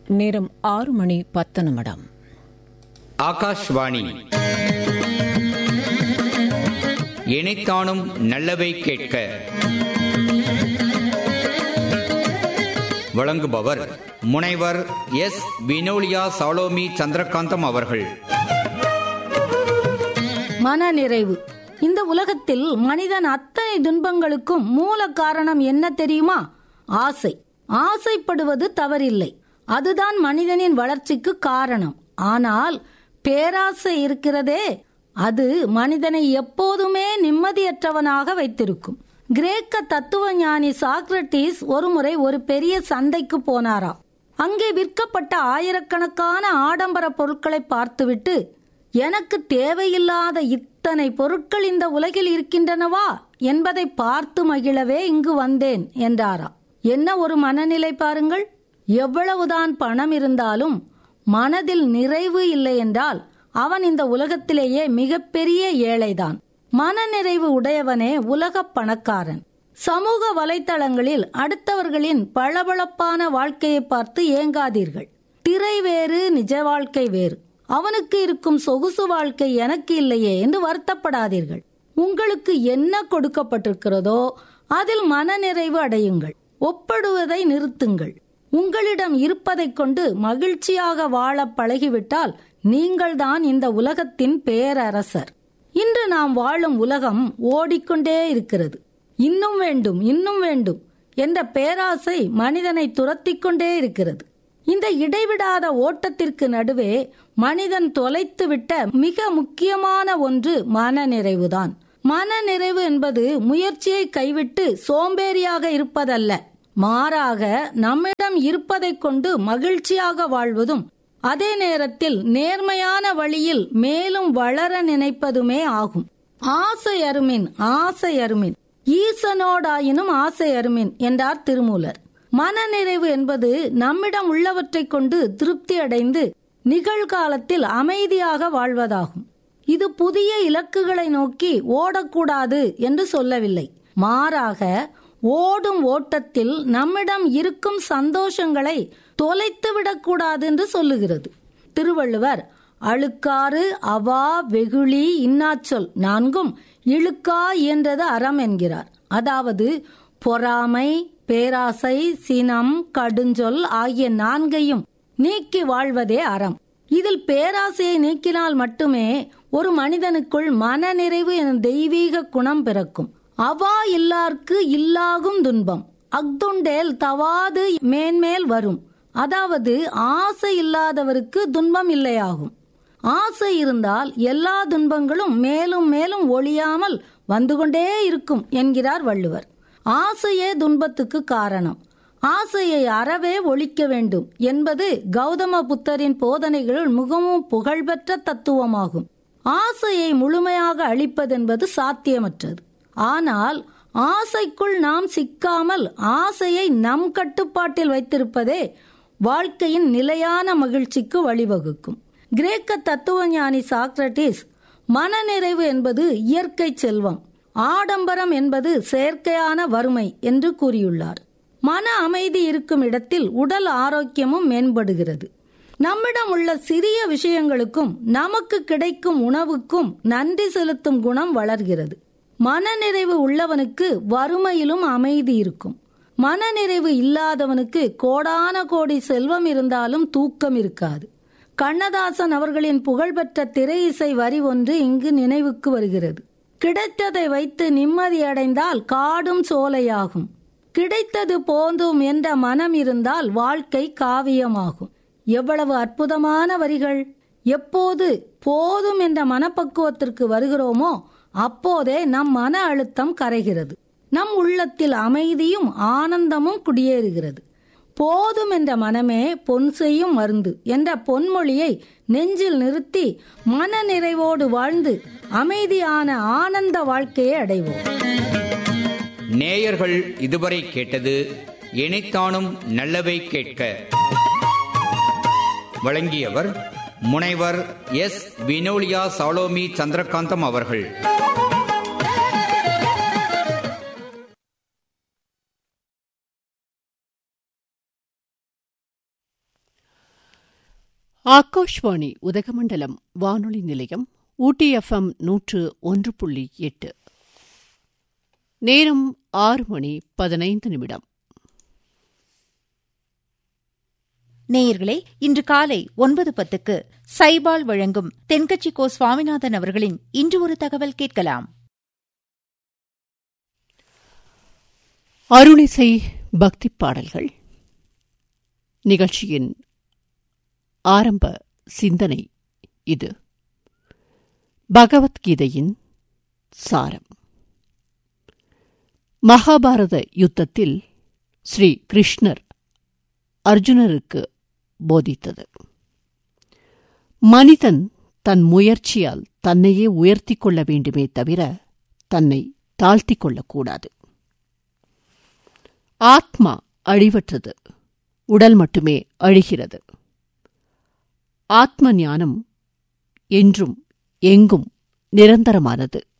நேரம் ஆறு மணி பத்து நிமிடம் ஆகாஷ்வாணி இணைத்தானும் நல்லவை கேட்க வழங்குபவர் முனைவர் எஸ் வினோலியா சாலோமி சந்திரகாந்தம் அவர்கள் மனநிறைவு இந்த உலகத்தில் மனிதன் அத்தனை துன்பங்களுக்கும் மூல காரணம் என்ன தெரியுமா ஆசை ஆசைப்படுவது தவறில்லை அதுதான் மனிதனின் வளர்ச்சிக்கு காரணம் ஆனால் பேராசை இருக்கிறதே அது மனிதனை எப்போதுமே நிம்மதியற்றவனாக வைத்திருக்கும் கிரேக்க தத்துவ ஞானி சாக்ரட்டிஸ் ஒருமுறை ஒரு பெரிய சந்தைக்கு போனாரா அங்கே விற்கப்பட்ட ஆயிரக்கணக்கான ஆடம்பர பொருட்களை பார்த்துவிட்டு எனக்கு தேவையில்லாத இத்தனை பொருட்கள் இந்த உலகில் இருக்கின்றனவா என்பதை பார்த்து மகிழவே இங்கு வந்தேன் என்றாரா என்ன ஒரு மனநிலை பாருங்கள் எவ்வளவுதான் பணம் இருந்தாலும் மனதில் நிறைவு இல்லை என்றால் அவன் இந்த உலகத்திலேயே மிகப்பெரிய ஏழைதான் மனநிறைவு உடையவனே உலக பணக்காரன் சமூக வலைத்தளங்களில் அடுத்தவர்களின் பளபளப்பான வாழ்க்கையை பார்த்து ஏங்காதீர்கள் திரை வேறு நிஜ வாழ்க்கை வேறு அவனுக்கு இருக்கும் சொகுசு வாழ்க்கை எனக்கு இல்லையே என்று வருத்தப்படாதீர்கள் உங்களுக்கு என்ன கொடுக்கப்பட்டிருக்கிறதோ அதில் மனநிறைவு அடையுங்கள் ஒப்படுவதை நிறுத்துங்கள் உங்களிடம் இருப்பதைக் கொண்டு மகிழ்ச்சியாக வாழ பழகிவிட்டால் நீங்கள்தான் இந்த உலகத்தின் பேரரசர் இன்று நாம் வாழும் உலகம் ஓடிக்கொண்டே இருக்கிறது இன்னும் வேண்டும் இன்னும் வேண்டும் என்ற பேராசை மனிதனை துரத்திக் கொண்டே இருக்கிறது இந்த இடைவிடாத ஓட்டத்திற்கு நடுவே மனிதன் தொலைத்துவிட்ட மிக முக்கியமான ஒன்று மனநிறைவுதான் மனநிறைவு என்பது முயற்சியை கைவிட்டு சோம்பேறியாக இருப்பதல்ல மாறாக நம்மிடம் இருப்பதைக் கொண்டு மகிழ்ச்சியாக வாழ்வதும் அதே நேரத்தில் நேர்மையான வழியில் மேலும் வளர நினைப்பதுமே ஆகும் ஆசை அருமின் ஆசை அருமின் ஈசனோடாயினும் ஆசை அருமின் என்றார் திருமூலர் மனநிறைவு என்பது நம்மிடம் உள்ளவற்றைக் கொண்டு திருப்தி அடைந்து நிகழ்காலத்தில் அமைதியாக வாழ்வதாகும் இது புதிய இலக்குகளை நோக்கி ஓடக்கூடாது என்று சொல்லவில்லை மாறாக ஓடும் ஓட்டத்தில் நம்மிடம் இருக்கும் சந்தோஷங்களை தொலைத்து விடக்கூடாது என்று சொல்லுகிறது திருவள்ளுவர் அழுக்காறு அவா வெகுளி இன்னாச்சொல் நான்கும் இழுக்கா இயன்றது அறம் என்கிறார் அதாவது பொறாமை பேராசை சினம் கடுஞ்சொல் ஆகிய நான்கையும் நீக்கி வாழ்வதே அறம் இதில் பேராசையை நீக்கினால் மட்டுமே ஒரு மனிதனுக்குள் மனநிறைவு எனும் தெய்வீக குணம் பிறக்கும் அவா இல்லார்க்கு இல்லாகும் துன்பம் அக்துண்டேல் தவாது மேன்மேல் வரும் அதாவது ஆசை இல்லாதவருக்கு துன்பம் இல்லையாகும் ஆசை இருந்தால் எல்லா துன்பங்களும் மேலும் மேலும் ஒழியாமல் வந்து கொண்டே இருக்கும் என்கிறார் வள்ளுவர் ஆசையே துன்பத்துக்கு காரணம் ஆசையை அறவே ஒழிக்க வேண்டும் என்பது கௌதம புத்தரின் போதனைகளில் மிகவும் புகழ்பெற்ற தத்துவமாகும் ஆசையை முழுமையாக அழிப்பதென்பது சாத்தியமற்றது ஆனால் ஆசைக்குள் நாம் சிக்காமல் ஆசையை நம் கட்டுப்பாட்டில் வைத்திருப்பதே வாழ்க்கையின் நிலையான மகிழ்ச்சிக்கு வழிவகுக்கும் கிரேக்க தத்துவஞானி சாக்ரட்டிஸ் மனநிறைவு என்பது இயற்கை செல்வம் ஆடம்பரம் என்பது செயற்கையான வறுமை என்று கூறியுள்ளார் மன அமைதி இருக்கும் இடத்தில் உடல் ஆரோக்கியமும் மேம்படுகிறது நம்மிடம் உள்ள சிறிய விஷயங்களுக்கும் நமக்கு கிடைக்கும் உணவுக்கும் நன்றி செலுத்தும் குணம் வளர்கிறது மனநிறைவு உள்ளவனுக்கு வறுமையிலும் அமைதி இருக்கும் மனநிறைவு இல்லாதவனுக்கு கோடான கோடி செல்வம் இருந்தாலும் தூக்கம் இருக்காது கண்ணதாசன் அவர்களின் புகழ்பெற்ற திரை இசை வரி ஒன்று இங்கு நினைவுக்கு வருகிறது கிடைத்ததை வைத்து நிம்மதியடைந்தால் காடும் சோலையாகும் கிடைத்தது போந்தும் என்ற மனம் இருந்தால் வாழ்க்கை காவியமாகும் எவ்வளவு அற்புதமான வரிகள் எப்போது போதும் என்ற மனப்பக்குவத்திற்கு வருகிறோமோ அப்போதே நம் மன அழுத்தம் கரைகிறது நம் உள்ளத்தில் அமைதியும் ஆனந்தமும் குடியேறுகிறது போதும் என்ற மனமே பொன் செய்யும் மருந்து என்ற பொன்மொழியை நெஞ்சில் நிறுத்தி மன நிறைவோடு வாழ்ந்து அமைதியான ஆனந்த வாழ்க்கையை அடைவோம் நேயர்கள் இதுவரை கேட்டது இணைத்தானும் நல்லவை கேட்க வழங்கியவர் முனைவர் எஸ் வினோலியா சாலோமி சந்திரகாந்தம் அவர்கள் ஆகாஷ்வாணி உதகமண்டலம் வானொலி நிலையம் ஊட்டி எஃப்எம் நூற்று ஒன்று புள்ளி எட்டு நேரம் ஆறு மணி பதினைந்து நிமிடம் நேயர்களே இன்று காலை ஒன்பது பத்துக்கு சைபால் வழங்கும் தென்கட்சி கோ சுவாமிநாதன் அவர்களின் இன்று ஒரு தகவல் கேட்கலாம் அருளிசை பக்திப் பாடல்கள் நிகழ்ச்சியின் ஆரம்ப சிந்தனை இது பகவத்கீதையின் சாரம் மகாபாரத யுத்தத்தில் ஸ்ரீ கிருஷ்ணர் அர்ஜுனருக்கு போதித்தது மனிதன் தன் முயற்சியால் தன்னையே உயர்த்திக் கொள்ள வேண்டுமே தவிர தன்னை தாழ்த்திக் கொள்ளக்கூடாது ஆத்மா அழிவற்றது உடல் மட்டுமே அழிகிறது ஆத்ம ஞானம் என்றும் எங்கும் நிரந்தரமானது